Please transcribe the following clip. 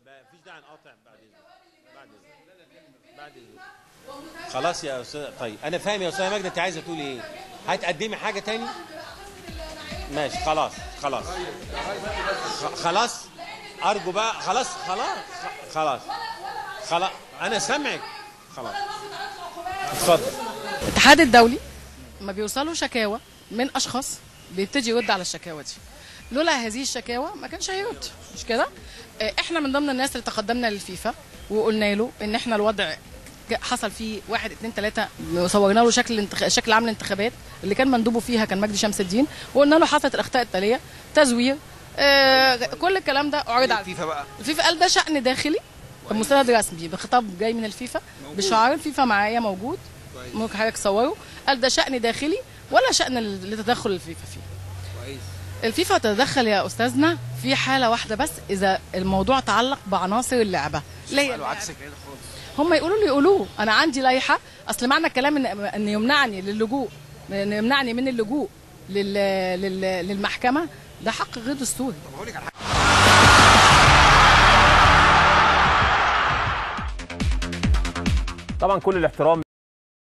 مفيش داعي نقاطع بعد اذنك بعد اذنك بعد اذنك خلاص يا استاذ طيب انا فاهم يا استاذه ماجده انت عايزه تقولي ايه هتقدمي حاجه تاني ماشي خلاص خلاص خ- خلاص ارجو بقى خلاص خلاص خ- خلاص خلاص انا سامعك خلاص اتفضل الاتحاد الدولي ما بيوصلوا شكاوى من اشخاص بيبتدي يرد على الشكاوى دي لولا هذه الشكاوى ما كانش هيرد مش كده آه، احنا من ضمن الناس اللي تقدمنا للفيفا وقلنا له ان احنا الوضع جا- حصل فيه واحد اتنين تلاته وصورنا له شكل الانتخ... شكل عام الانتخابات اللي كان مندوبه فيها كان مجدي شمس الدين وقلنا له حصلت الاخطاء التاليه تزوير آه كل الكلام ده عرض على الفيفا بقى الفيفا قال ده شأن داخلي مستند رسمي بخطاب جاي من الفيفا بشعار الفيفا معايا موجود ممكن حضرتك تصوره قال ده شأن داخلي ولا شأن ال- لتدخل الفيفا فيه كويس الفيفا تتدخل يا استاذنا في حاله واحده بس اذا الموضوع تعلق بعناصر اللعبه اللي هي قالوا عكس كده خالص هم يقولوا لي يقولوه انا عندي لائحه اصل معنى الكلام ان ان يمنعني للجوء ان يمنعني من اللجوء لل... لل... للمحكمه ده حق غير دستوري طب هقول لك على حاجه طبعا كل الاحترام